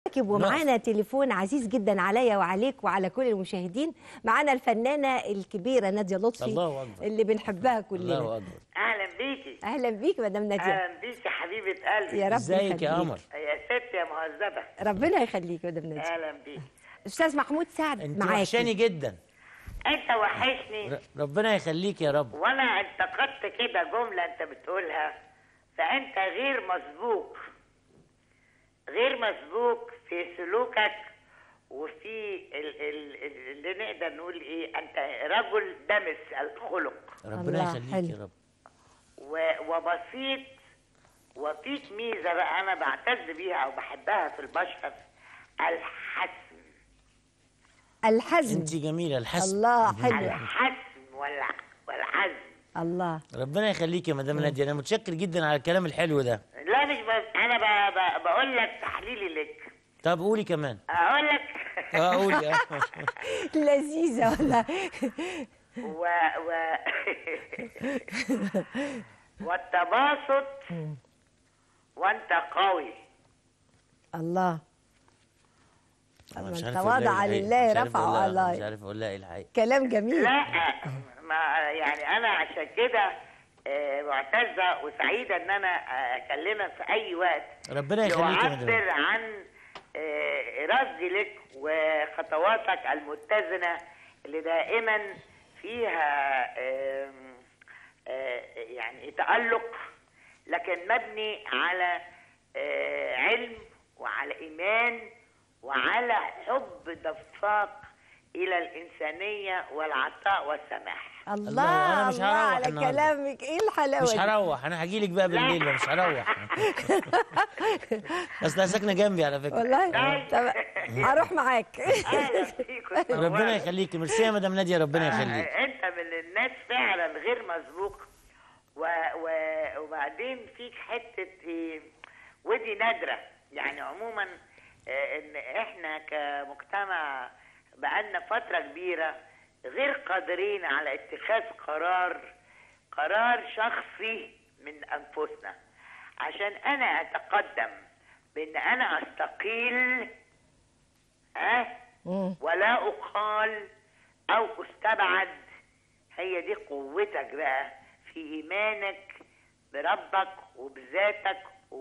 ومعانا تليفون عزيز جدا عليا وعليك وعلى كل المشاهدين معانا الفنانه الكبيره ناديه لطفي الله أكبر. اللي بنحبها الله كلنا اكبر اهلا بيكي اهلا بيك مدام ناديه اهلا بيكي حبيبه قلبي يا رب ازيك يخليك. يا قمر يا ست يا مهذبه ربنا يخليك مدام ناديه اهلا بيكي استاذ محمود سعد انت معاكي وحشاني جدا انت وحشني ر- ربنا يخليك يا رب وانا انتقدت كده جمله انت بتقولها فانت غير مسبوق غير مسبوق في سلوكك وفي ال ال ال- اللي نقدر نقول ايه انت رجل دمس الخلق ربنا الله، يخليك حلو. يا رب و- وبسيط وفيك ميزه بقى انا بعتز بيها او بحبها في البشر الحسم الحزم انت جميله الحسن الله حلو الحسم والع- والعزم الله ربنا يخليك يا مدام ناديه انا متشكر جدا على الكلام الحلو ده لا مش بس انا ب... ب... بقول لك تحليلي لك طب قولي كمان اقول لك اه قولي اه لذيذه والله و... و... والتباسط وانت قوي الله أنا من مش عارف أقول تواضع لها إيه. لله مش عارف رفعه أقول لها- مش الله عارف اقول لها ايه الحقيقه كلام جميل لا ما يعني انا عشان كده آه، معتزه وسعيده ان انا آه، اكلمك في اي وقت ربنا يخليك يا مدام يعبر عن آه، رصدي لك وخطواتك المتزنه اللي دائما فيها آم، آه، يعني تألق لكن مبني على آه، علم وعلى إيمان وعلى حب دفاق إلى الإنسانية والعطاء والسماح الله الله، أنا مش الله هروح على النهاردة. كلامك ايه الحلاوه مش دي؟ هروح انا هجي لك بقى بالليل مش هروح اصل ساكنه جنبي على فكره والله طب هروح معاك أهلا فيكم ربنا يخليك ميرسي يا مدام ناديه ربنا يخليك آه، انت من الناس فعلا غير مسبوق و... و... وبعدين فيك حته إيه، ودي نادره يعني عموما آه، ان احنا كمجتمع بقالنا فتره كبيره غير قادرين على اتخاذ قرار قرار شخصي من انفسنا عشان انا اتقدم بان انا استقيل ها ولا اقال او استبعد هي دي قوتك بقى في ايمانك بربك وبذاتك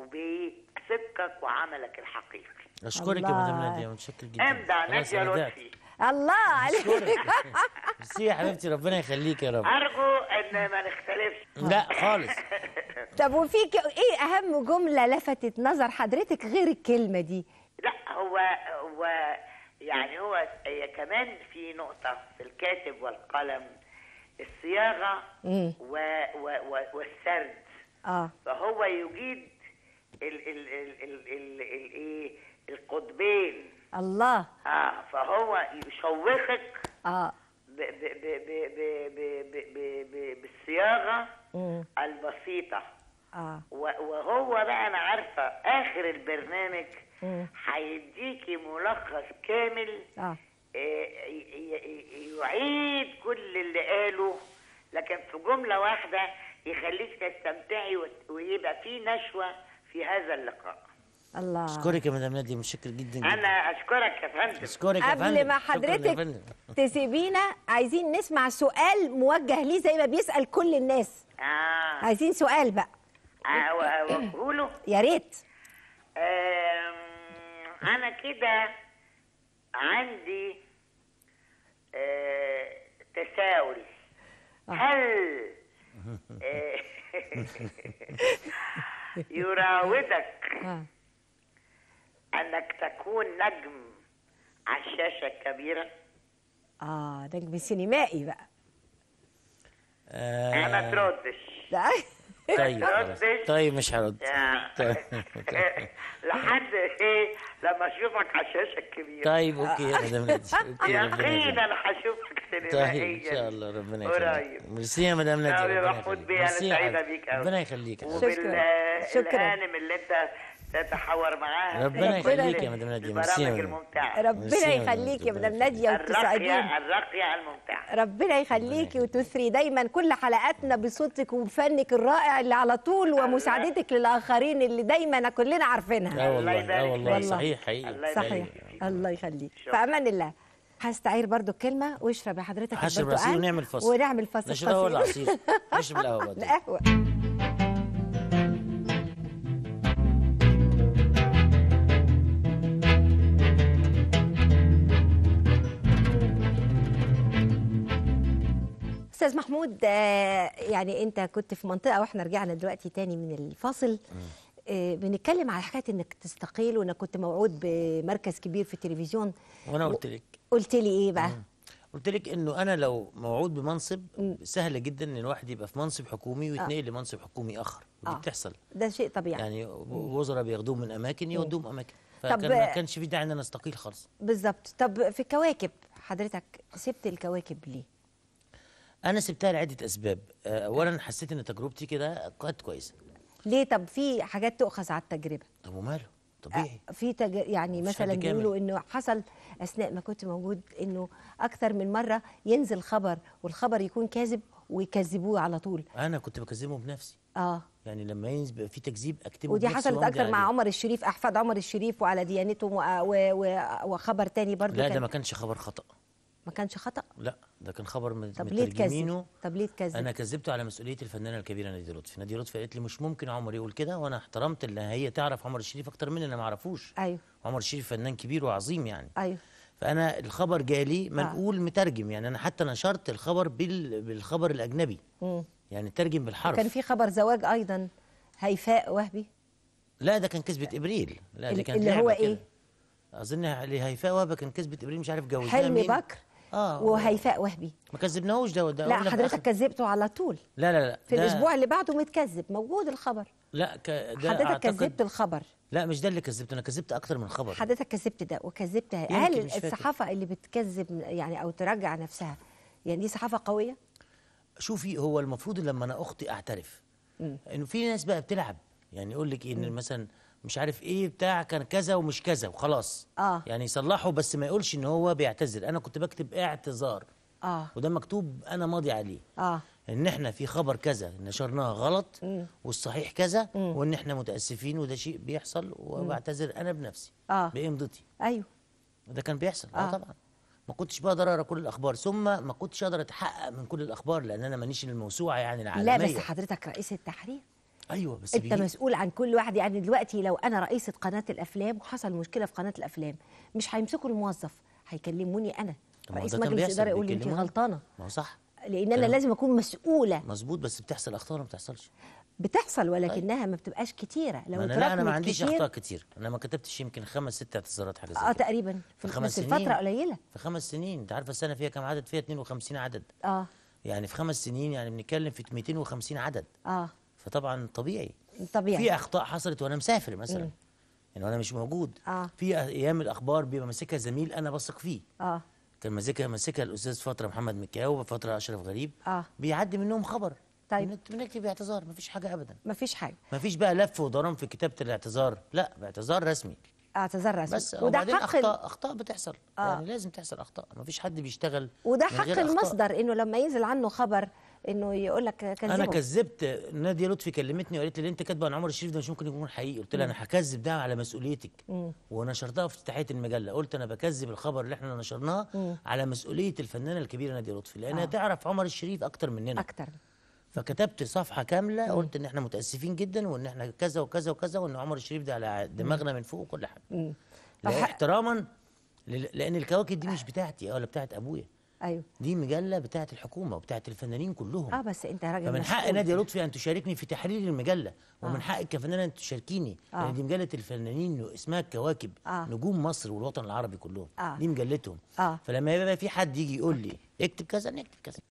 وبصدقك وعملك الحقيقي اشكرك يا الله. مدام ناديه متشكر جدا امدع خلاص ناديه أنا بعت. لطفي الله عليك ميرسي يا حبيبتي ربنا يخليك يا رب ارجو ان ما نختلفش لا خالص طب وفيك ايه اهم جمله لفتت نظر حضرتك غير الكلمه دي لا هو هو يعني هو هي كمان في نقطة في الكاتب والقلم الصياغة مم. و و و والسرد اه فهو يجيد ال ال ال ال ال ال ايه القطبين الله اه فهو يشوقك اه ب ب ب ب ب ب ب ب ب بالصياغة مم. البسيطة اه و- وهو بقى انا عارفه اخر البرنامج مم. هيديكي ملخص كامل اه آه، ي- ي- يعيد كل اللي قاله لكن في جمله واحده يخليك تستمتعي وت- ويبقى في نشوه في هذا اللقاء الله اشكرك يا مدام ناديه متشكر جدا جدا انا اشكرك يا فندم اشكرك يا فندم قبل ما شكراً يا حضرتك فندم. تسيبينا عايزين نسمع سؤال موجه ليه زي ما بيسأل كل الناس اه, عايزين سؤال بقى آه و- وقوله يا ريت آم، انا كده عندي آه، تساؤل هل آه، يراودك آه. انك تكون نجم على الشاشه الكبيره اه نجم سينمائي بقى آه ما تردش ده طيب خلاص. طيب مش هرد يا- طيب. لحد ايه لما اشوفك على الشاشه الكبيره طيب اوكي يا مدام ناديه اوكي ربنا يخليك. يقينا هشوفك طيب سينمائيا ان شاء الله ربنا قريب يخليك ميرسي يا مدام ناديه يا ربنا محمود يخليك بيه، أنا ميرسي يا سعيدة حبيبي. بيك أوي. ربنا يخليك شكراً. شكراً. وبالغانم اللي انت تتحاور معاها ربنا في يخليك كل يا مدام نادية. ميرسي يا البرامج مدام. الممتعة ربنا ميرسي يا يخليك يا مدام مدام ناديه وتسعدينا الراقية الراقية الممتعة ربنا يخليكي وتثري دايما كل حلقاتنا بصوتك وبفنك الرائع اللي على طول ومساعدتك للاخرين اللي دايما كلنا عارفينها اه الله والله اه يبارك والله والله. صحيح حقيقي الله يبارك صحيح فيك. الله يخليك في شكرا. امان الله هستعير برضو الكلمه واشرب يا حضرتك هشرب البرتقال عصير ونعمل فصل ونعمل فصل نشرب هو قصير. العصير نشرب القهوه بعدين القهوه استاذ محمود آه، يعني انت كنت في منطقه واحنا رجعنا دلوقتي تاني من الفاصل آه، بنتكلم على حكايه انك تستقيل وانك كنت موعود بمركز كبير في التلفزيون وانا قلت لك قلت لي ايه بقى قلت لك انه انا لو موعود بمنصب سهل جدا ان الواحد يبقى في منصب حكومي ويتنقل لمنصب حكومي اخر ودي آه. بتحصل ده شيء طبيعي يعني وزراء بياخدوهم من اماكن يودوهم اماكن طب- فكان ما كانش في داعي ان انا استقيل خالص بالظبط طب في الكواكب حضرتك سبت الكواكب ليه انا سبتها لعده اسباب آه، اولا حسيت ان تجربتي كده كانت كويسه ليه طب في حاجات تؤخذ على التجربه طب وماله طبيعي في تج... يعني مفيش مثلا حد كامل. بيقولوا انه حصل اثناء ما كنت موجود انه اكثر من مره ينزل خبر والخبر يكون كاذب ويكذبوه على طول انا كنت بكذبه بنفسي اه يعني لما ينزل في تكذيب اكتبه ودي بنفسي حصلت وأمضي اكتر مع عليه. عمر الشريف احفاد عمر الشريف وعلى ديانتهم و... و... و... وخبر تاني برضو لا كان ده ما كانش خبر خطا ما كانش خطا لا ده كان خبر من طب ليه تكذب مترجمينه طب ليه تكذب انا كذبته على مسؤوليه الفنانه الكبيره ناديه لطفي ناديه لطفي قالت لي مش ممكن عمر يقول كده وانا احترمت اللي هي تعرف عمر الشريف اكتر مني انا ما اعرفوش ايوه عمر الشريف فنان كبير وعظيم يعني ايوه فانا الخبر جالي منقول مترجم يعني انا حتى نشرت الخبر بال... بالخبر الاجنبي مم. يعني ترجم بالحرف كان في خبر زواج ايضا هيفاء وهبي لا ده كان كذبه ابريل لا دي ال- كانت اللي لعبة هو كده. إيه؟ اظن اللي هيفاء وهبه كان كذبه ابريل مش عارف جوزها حلمي مين. بكر اه وهيفاء وهبي ما كذبناهوش ده ده لا قلنا في حضرتك آخر- كذبته على طول لا لا لا في ده- الاسبوع اللي بعده متكذب موجود الخبر لا ك... ده حضرتك أعتقد... كذبت الخبر لا مش ده اللي كذبته انا كذبت اكتر من خبر حضرتك كذبت ده وكذبت هل يمكن مش فاكر. الصحافه اللي بتكذب يعني او ترجع نفسها يعني دي صحافه قويه شوفي هو المفروض لما انا اخطي اعترف انه في ناس بقى بتلعب يعني يقول لك ان مثلا مش عارف ايه بتاع كان كذا ومش كذا وخلاص آه. يعني يصلحه بس ما يقولش ان هو بيعتذر انا كنت بكتب اعتذار اه وده مكتوب انا ماضي عليه اه ان احنا في خبر كذا نشرناه غلط والصحيح كذا وان احنا متاسفين وده شيء بيحصل وبعتذر انا بنفسي آه. بامضتي ايوه ده كان بيحصل اه, آه. طبعا ما كنتش بقدر اقرا كل الاخبار ثم ما كنتش اقدر اتحقق من كل الاخبار لان انا مانيش الموسوعه يعني العالميه لا بس حضرتك رئيس التحرير ايوه بس انت بيجي مسؤول عن كل واحد يعني دلوقتي لو انا رئيسه قناه الافلام وحصل مشكله في قناه الافلام مش هيمسكوا الموظف هيكلموني انا طب ما هو رئيس ده كان مجلس بيحصل، اداره يقول لي انت بيكلموني. غلطانه ما هو صح لان انا كلام- لازم اكون مسؤوله مظبوط بس بتحصل اخطاء ولا ما بتحصلش بتحصل ولكنها ما بتبقاش كتيره لو ما انا لا انا اتراكمت ما عنديش كتير- اخطاء كتير انا ما كتبتش يمكن خمس ست اعتذارات حاجه زي اه كده تقريبا في في خمس بس سنين. الفتره قليله في خمس سنين انت عارفه السنه فيها كام عدد فيها 52 عدد اه يعني في خمس سنين يعني بنتكلم في 250 عدد اه فطبعا طبيعي طبيعي في اخطاء حصلت وانا مسافر مثلا يعني وانا مش موجود آه. في ايام الاخبار بيبقى ماسكها زميل انا بثق فيه اه كان ماسكها ماسكها الاستاذ فتره محمد مكاو وفتره اشرف غريب آه. بيعدي منهم خبر طيب. بنكتب- بنكتب اعتذار مفيش حاجه ابدا مفيش حاجه مفيش بقى لف ودوران في كتابه الاعتذار لا باعتذار رسمي اعتذار رسمي بس وده وبعدين حق ال- اخطاء اخطاء بتحصل آه. يعني لازم تحصل اخطاء مفيش حد بيشتغل وده من حق غير أخطاء. المصدر انه لما ينزل عنه خبر انه يقول لك كذبه انا كذبت ناديه لطفي كلمتني وقالت لي اللي انت كاتبه عن عمر الشريف ده مش ممكن يكون حقيقي قلت لها انا هكذب ده على مسؤوليتك ونشرتها في افتتاحيه المجله قلت انا بكذب الخبر اللي احنا نشرناه على مسؤوليه الفنانه الكبيره ناديه لطفي لانها آه. تعرف عمر الشريف اكتر مننا اكتر فكتبت صفحه كامله قلت ان احنا متاسفين جدا وان احنا كذا وكذا وكذا وان عمر الشريف ده على دماغنا من فوق وكل حاجه طب لا ح- احتراما لل- لان الكواكب دي مش بتاعتي ولا بتاعت ابويا ايوه دي مجله بتاعت الحكومه وبتاعت الفنانين كلهم اه بس انت راجل فمن حق مسؤول. ناديه لطفي ان تشاركني في تحرير المجله ومن آه. حقك كفنانه ان تشاركيني آه. لان دي مجله الفنانين اسمها الكواكب آه. نجوم مصر والوطن العربي كلهم آه. دي مجلتهم آه. فلما يبقى في حد يجي يقول لي اكتب كذا نكتب كذا